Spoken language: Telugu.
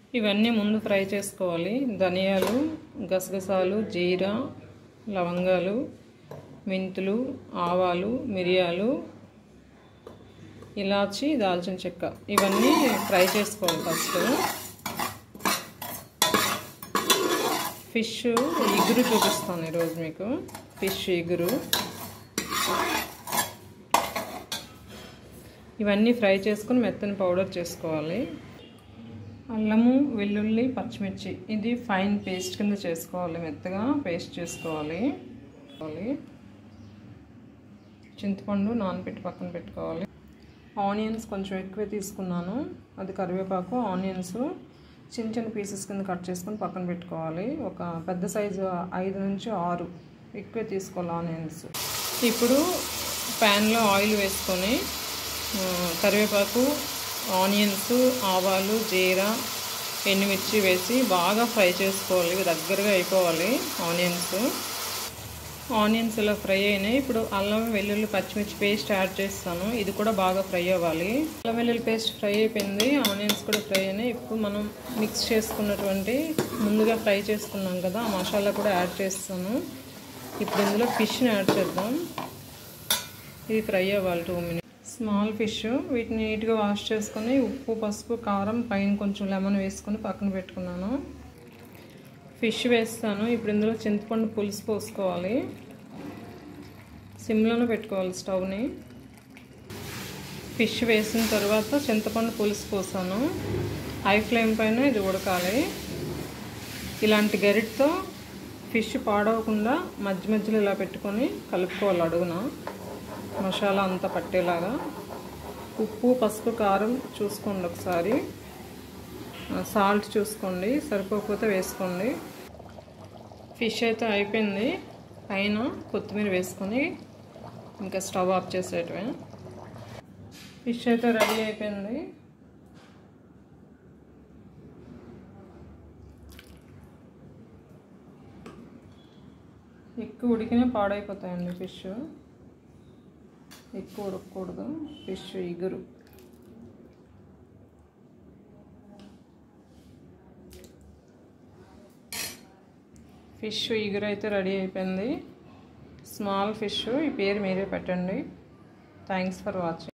ఇవన్నీ ముందు ఫ్రై చేసుకోవాలి ధనియాలు గసగసాలు జీరా లవంగాలు మెంతులు ఆవాలు మిరియాలు ఇలాచి దాల్చిన చెక్క ఇవన్నీ ఫ్రై చేసుకోవాలి ఫస్ట్ ఫిష్ ఇగురు చూపిస్తాను ఈరోజు మీకు ఫిష్ ఇగురు ఇవన్నీ ఫ్రై చేసుకుని మెత్తని పౌడర్ చేసుకోవాలి అల్లము వెల్లుల్లి పచ్చిమిర్చి ఇది ఫైన్ పేస్ట్ కింద చేసుకోవాలి మెత్తగా పేస్ట్ చేసుకోవాలి చింతపండు నానబెట్టి పక్కన పెట్టుకోవాలి ఆనియన్స్ కొంచెం ఎక్కువ తీసుకున్నాను అది కరివేపాకు ఆనియన్స్ చిన్న చిన్న పీసెస్ కింద కట్ చేసుకొని పక్కన పెట్టుకోవాలి ఒక పెద్ద సైజు ఐదు నుంచి ఆరు ఎక్కువ తీసుకోవాలి ఆనియన్స్ ఇప్పుడు ప్యాన్లో ఆయిల్ వేసుకొని కరివేపాకు ఆనియన్స్ ఆవాలు జీరా ఎండుమిర్చి వేసి బాగా ఫ్రై చేసుకోవాలి దగ్గరగా అయిపోవాలి ఆనియన్స్ ఆనియన్స్ ఇలా ఫ్రై అయినాయి ఇప్పుడు అల్లం వెల్లుల్లి పచ్చిమిర్చి పేస్ట్ యాడ్ చేస్తాను ఇది కూడా బాగా ఫ్రై అవ్వాలి అల్లం వెల్లుల్లి పేస్ట్ ఫ్రై అయిపోయింది ఆనియన్స్ కూడా ఫ్రై అయినాయి ఇప్పుడు మనం మిక్స్ చేసుకున్నటువంటి ముందుగా ఫ్రై చేసుకున్నాం కదా ఆ మసాలా కూడా యాడ్ చేస్తాను ఇప్పుడు ఇందులో ఫిష్ని యాడ్ చేద్దాం ఇది ఫ్రై అవ్వాలి టూ మినిట్స్ స్మాల్ ఫిష్ వీటిని నీట్గా వాష్ చేసుకొని ఉప్పు పసుపు కారం పైన కొంచెం లెమన్ వేసుకొని పక్కన పెట్టుకున్నాను ఫిష్ వేస్తాను ఇప్పుడు ఇందులో చింతపండు పులుసు పోసుకోవాలి సిమ్లోనే పెట్టుకోవాలి స్టవ్ని ఫిష్ వేసిన తర్వాత చింతపండు పులుసు పోసాను హై ఫ్లేమ్ పైన ఇది ఉడకాలి ఇలాంటి గరిటతో ఫిష్ పాడవకుండా మధ్య మధ్యలో ఇలా పెట్టుకొని కలుపుకోవాలి అడుగున మసాలా అంతా పట్టేలాగా ఉప్పు పసుపు కారం చూసుకోండి ఒకసారి సాల్ట్ చూసుకోండి సరిపోకపోతే వేసుకోండి ఫిష్ అయితే అయిపోయింది పైన కొత్తిమీర వేసుకొని ఇంకా స్టవ్ ఆఫ్ చేసేటమే ఫిష్ అయితే రెడీ అయిపోయింది ఎక్కువ ఉడికినా పాడైపోతాయండి ఫిష్ ఎక్కువ ఉడకకూడదు ఫిష్ ఇగురు ఫిష్ ఇగురు అయితే రెడీ అయిపోయింది స్మాల్ ఫిష్ ఈ పేరు మీరే పెట్టండి థ్యాంక్స్ ఫర్ వాచింగ్